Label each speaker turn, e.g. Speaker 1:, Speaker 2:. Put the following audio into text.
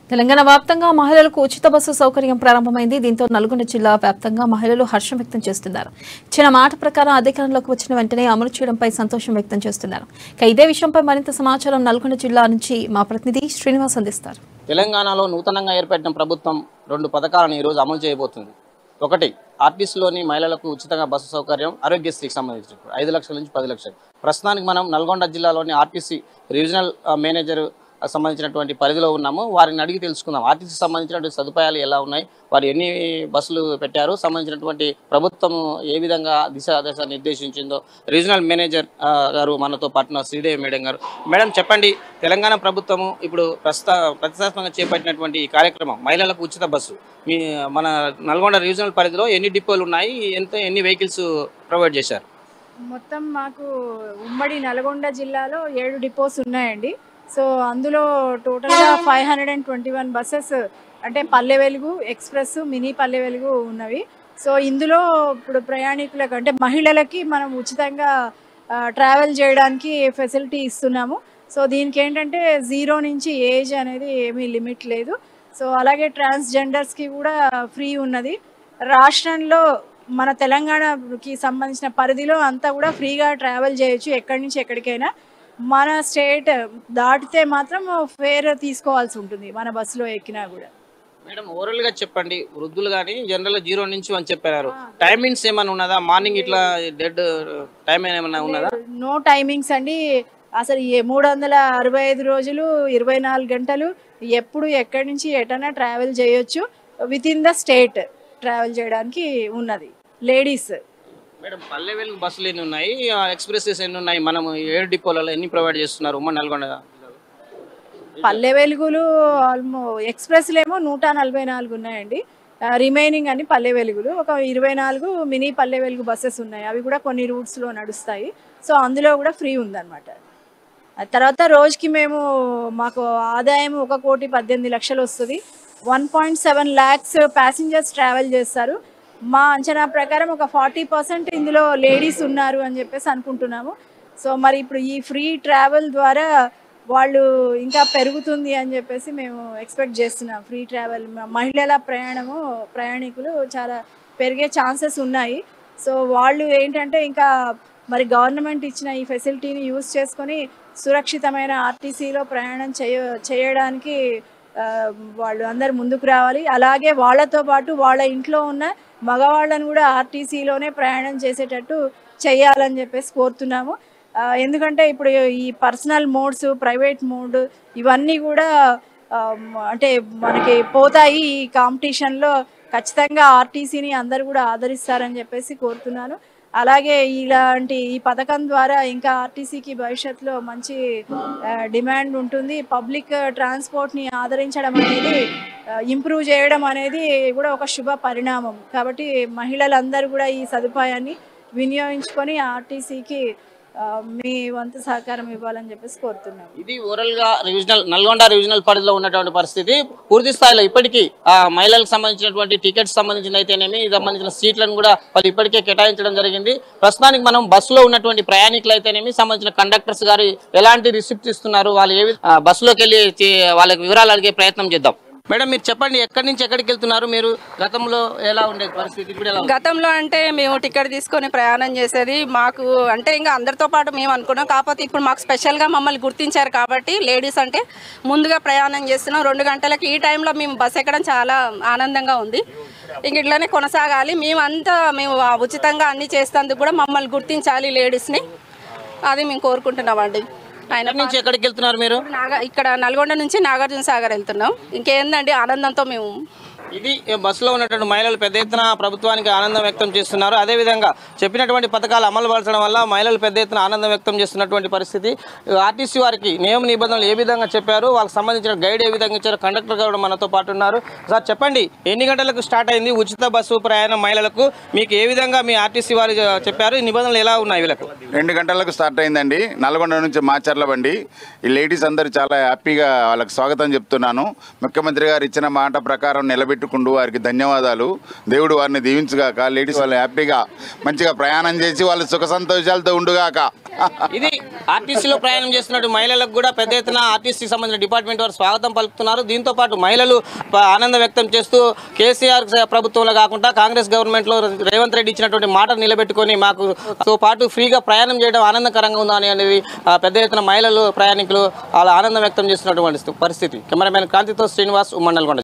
Speaker 1: తెలంగాణ వ్యాప్తంగా మహిళలకు ఉచిత బస్సు సౌకర్యం ప్రారంభమైంది దీంతో నల్గొండ జిల్లా వ్యాప్తంగా మహిళలు హర్షం వ్యక్తం చేస్తున్నారు ఇచ్చిన మాట ప్రకారం అధికారంలోకి వచ్చిన వెంటనే అమలు చేయడంపై సంతోషం వ్యక్తం చేస్తున్నారు ఇక ఇదే విషయంపై మరింత సమాచారం నల్గొండ జిల్లా నుంచి మా ప్రతినిధి శ్రీనివాస్ అందిస్తారు
Speaker 2: తెలంగాణలో నూతనంగా ఏర్పడిన ప్రభుత్వం రెండు పథకాలను ఈరోజు అమలు చేయబోతుంది ఒకటి ఆర్టీసీలోని మహిళలకు ఉచితంగా బస్సు సౌకర్యం ఆరోగ్యశ్రీకి సంబంధించి ఐదు లక్షల నుంచి పది లక్షలు ప్రస్తుతానికి మనం నల్గొండ జిల్లాలోని ఆర్టీసీ రీజనల్ ఆ, మేనేజర్ ఆ, సంబంధించినటువంటి పరిధిలో ఉన్నాము వారిని అడిగి తెలుసుకుందాం ఆర్టీసీ సంబంధించినటువంటి సదుపాయాలు ఎలా ఉన్నాయి వారు ఎన్ని బస్సులు పెట్టారు సంబంధించినటువంటి ప్రభుత్వం ఏ విధంగా దిశ దశ నిర్దేశించిందో రీజనల్ మేనేజర్ ఆ, గారు మనతో పాటు శ్రీదేవి మేడం గారు మేడం చెప్పండి తెలంగాణ ప్రభుత్వము ఇప్పుడు ప్రస్తుత ప్రతిష్టాత్మకంగా చేపట్టినటువంటి ఈ కార్యక్రమం మహిళలకు ఉచిత బస్సు మీ మన నల్గొండ రీజనల్ పరిధిలో ఎన్ని డిపోలు ఉన్నాయి ఎంత ఎన్ని వెహికల్స్ ప్రొవైడ్ చేశారు
Speaker 3: మొత్తం మాకు ఉమ్మడి నల్గొండ జిల్లాలో ఏడు డిపోస్ ఉన్నాయండి సో అందులో టోటల్గా five hundred and twenty one buses అంటే పల్లె వెలుగు ఎక్స్ప్రెస్ మినీ పల్లె వెలుగు ఉన్నవి సో ఇందులో ఇప్పుడు ప్రయాణికులకు అంటే మహిళలకి మనం ఉచితంగా ట్రావెల్ చేయడానికి ఫెసిలిటీ ఇస్తున్నాము సో దీనికి ఏంటంటే జీరో నుంచి ఏజ్ అనేది ఏమీ లిమిట్ లేదు సో అలాగే ట్రాన్స్జెండర్స్కి కూడా ఫ్రీ ఉన్నది రాష్ట్రంలో మన తెలంగాణకి సంబంధించిన పరిధిలో అంతా కూడా ఫ్రీగా ట్రావెల్ చేయొచ్చు ఎక్కడి నుంచి ఎక్కడికైనా మన స్టేట్ దాటితే మాత్రం ఫేర్ తీసుకోవాల్సి ఉంటుంది మన బస్సులో ఎక్కినా కూడా
Speaker 2: మేడం ఓవరాల్ గా చెప్పండి వృద్ధులు కానీ జనరల్ జీరో నుంచి అని చెప్పారు టైమింగ్స్ ఏమైనా ఉన్నదా మార్నింగ్ ఇట్లా డెడ్ టైం ఏమైనా ఉన్నదా
Speaker 3: నో టైమింగ్స్ అండి అసలు ఏ మూడు వందల అరవై ఐదు రోజులు ఇరవై నాలుగు గంటలు ఎప్పుడు ఎక్కడి నుంచి ఎటైనా ట్రావెల్ చేయొచ్చు with in the state travel చేయడానికి ఉన్నది లేడీస్
Speaker 2: మేడం పల్లె వెలుగు బస్సులు ఎన్ని ఉన్నాయి ఆ, ఎక్స్ప్రెసెస్ ఎన్ని ఉన్నాయి మనం ఏడు డిపోలలో ఎన్ని ప్రొవైడ్ చేస్తున్నారు ఉమ్మడి నల్గొండ
Speaker 3: పల్లె వెలుగులు ఆల్మో ఎక్స్ప్రెస్లేమో నూట నలభై నాలుగు ఉన్నాయండి రిమైనింగ్ అన్ని పల్లె వెలుగులు ఒక ఇరవై నాలుగు మినీ పల్లె వెలుగు బస్సెస్ ఉన్నాయి అవి కూడా కొన్ని రూట్స్లో నడుస్తాయి సో అందులో కూడా ఫ్రీ ఉందన్నమాట ఆ తర్వాత రోజుకి మేము మాకు ఆదాయం ఒక కోటి పద్దెనిమిది లక్షలు వస్తుంది one point seven lakhs passengers travel చేస్తారు మా అంచనా ప్రకారం ఒక ఫార్టీ పర్సెంట్ ఇందులో లేడీస్ ఉన్నారు అని చెప్పేసి అనుకుంటున్నాము సో మరి ఇప్పుడు ఈ ఫ్రీ ట్రావెల్ ద్వారా వాళ్ళు ఇంకా పెరుగుతుంది అని చెప్పేసి మేము ఎక్స్పెక్ట్ చేస్తున్నాం ఫ్రీ ట్రావెల్ మహిళల ప్రయాణము ప్రయాణికులు చాలా పెరిగే ఛాన్సెస్ ఉన్నాయి సో వాళ్ళు ఏంటంటే ఇంకా మరి గవర్నమెంట్ ఇచ్చిన ఈ ఫెసిలిటీని యూజ్ చేసుకొని సురక్షితమైన ఆర్టీసీలో ప్రయాణం చేయ చేయడానికి ఆ, వాళ్ళు అందరు ముందుకు రావాలి అలాగే వాళ్ళతో పాటు వాళ్ళ ఇంట్లో ఉన్న మగవాళ్ళను కూడా ఆర్టీసీలోనే ప్రయాణం చేసేటట్టు చేయాలని చెప్పేసి కోరుతున్నాము ఆ, ఎందుకంటే ఇప్పుడు ఈ పర్సనల్ మోడ్స్ ప్రైవేట్ మోడ్ ఇవన్నీ కూడా ఆ, అంటే మనకి పోతాయి ఈ కాంపిటీషన్లో ఖచ్చితంగా ఆర్టీసీని అందరు కూడా ఆదరిస్తారని చెప్పేసి కోరుతున్నాను అలాగే ఇలాంటి ఈ పథకం ద్వారా ఇంకా ఆర్టీసీకి భవిష్యత్తులో మంచి ఆ, డిమాండ్ ఉంటుంది పబ్లిక్ ట్రాన్స్పోర్ట్ని ఆదరించడం అనేది ఇంప్రూవ్ చేయడం అనేది కూడా ఒక శుభ పరిణామం కాబట్టి మహిళలందరూ కూడా ఈ సదుపాయాన్ని వినియోగించుకొని ఆర్టీసీకి ఆ, మీ వంతు సహకారం ఇవ్వాలని చెప్పేసి కోరుతున్నాం
Speaker 2: ఇది ఓవరాల్ గా రీజనల్ నల్గొండ రీజనల్ పరిధిలో ఉన్నటువంటి పరిస్థితి పూర్తి స్థాయిలో ఇప్పటికీ ఆ మహిళలకు సంబంధించినటువంటి టికెట్స్ సంబంధించిన అయితేనేమి ఇది సంబంధించిన సీట్లను కూడా వాళ్ళు ఇప్పటికే కేటాయించడం జరిగింది ప్రస్తుతానికి మనం బస్సులో ఉన్నటువంటి ప్రయాణికులు అయితేనేమి సంబంధించిన కండక్టర్స్ గారు ఎలాంటి రిసిప్ట్ ఇస్తున్నారు వాళ్ళు ఏ వి- ఆ, బస్సులోకి వెళ్ళి చే- వాళ్ళకి వివరాలు అడిగే ప్రయత్నం చేద్దాం మేడం మీరు చెప్పండి ఎక్కడి నుంచి ఎక్కడికి వెళ్తున్నారు మీరు గతంలో ఎలా ఉండేది పరిస్థితి ఇప్పుడు ఎలా ఉంది?
Speaker 4: గతంలో అంటే మేము టికెట్ తీసుకొని ప్రయాణం చేసేది మాకు అంటే ఇంకా అందరితో పాటు మేము అనుకున్నాం కాకపోతే ఇప్పుడు మాకు స్పెషల్గా మమ్మల్ని గుర్తించారు కాబట్టి లేడీస్ అంటే ముందుగా ప్రయాణం చేస్తున్నాం రెండు గంటలకి ఈ టైంలో మేము బస్ ఎక్కడం చాలా ఆనందంగా ఉంది ఇంక ఇట్లానే కొనసాగాలి మేమంతా మేము ఆ ఉచితంగా అన్ని చేసేందుకు కూడా మమ్మల్ని గుర్తించాలి లేడీస్ని అది మేము కోరుకుంటున్నామండి ఆయన
Speaker 2: ఎక్కడి నుంచి ఎక్కడికి వెళ్తున్నారు మీరు
Speaker 4: నాగ ఇక్కడ నల్గొండ నుంచి నాగార్జున సాగర్ వెళ్తున్నాం ఇంకేందండి ఆనందంతో మేము
Speaker 2: ఇది ఈ బస్సులో ఉన్నటువంటి మహిళలు పెద్ద ఎత్తున ప్రభుత్వానికి ఆనందం వ్యక్తం చేస్తున్నారు అదేవిధంగా చెప్పినటువంటి పథకాలు అమలు పరచడం వల్ల మహిళలు పెద్ద ఎత్తున ఆనందం వ్యక్తం చేస్తున్నటువంటి పరిస్థితి ఆర్టీసీ వారికి నియమ నిబంధనలు ఏ విధంగా చెప్పారు వాళ్ళకి సంబంధించిన గైడ్ ఏ విధంగా ఇచ్చారు కండక్టర్ కూడా మనతో పాటు ఉన్నారు సార్ చెప్పండి ఎన్ని గంటలకు స్టార్ట్ అయింది ఉచిత బస్సు ప్రయాణం మహిళలకు మీకు ఏ విధంగా మీ ఆర్టీసీ వారు చెప్పారు ఈ నిబంధనలు ఎలా ఉన్నాయి వీళ్ళకు
Speaker 5: రెండు గంటలకు స్టార్ట్ అయిందండి నల్గొండ నుంచి మాచర్ల బండి ఈ లేడీస్ అందరూ చాలా హ్యాపీగా వాళ్ళకి స్వాగతం చెప్తున్నాను ముఖ్యమంత్రి గారు ఇచ్చిన మాట ప్రకారం నిలబెట్టి నిలబెట్టుకుంటూ వారికి ధన్యవాదాలు దేవుడు వారిని దీవించుగాక లేడీస్ వాళ్ళు హ్యాపీగా మంచిగా ప్రయాణం చేసి వాళ్ళు సుఖ సంతోషాలతో ఉండుగాక
Speaker 2: ఇది ఆర్టీసీలో ప్రయాణం చేస్తున్నట్టు మహిళలకు కూడా పెద్ద ఎత్తున ఆర్టీసీకి సంబంధించిన డిపార్ట్మెంట్ వారు స్వాగతం పలుకుతున్నారు దీంతో పాటు మహిళలు ప- ఆనందం వ్యక్తం చేస్తూ కేసీఆర్ ప్రభుత్వంలో కాకుండా కాంగ్రెస్ గవర్నమెంట్లో రేవంత్ రెడ్డి ఇచ్చినటువంటి మాట నిలబెట్టుకొని మాకు తో పాటు ఫ్రీగా ప్రయాణం చేయడం ఆనందకరంగా ఉందా అని అనేది ఆ, పెద్ద ఎత్తున మహిళలు ప్రయాణికులు వాళ్ళ ఆనందం వ్యక్తం చేస్తున్నటువంటి పరిస్థితి కెమెరామెన్ క్రాంతితో శ్రీనివాస్ ఉమ్మడి నల్గొండ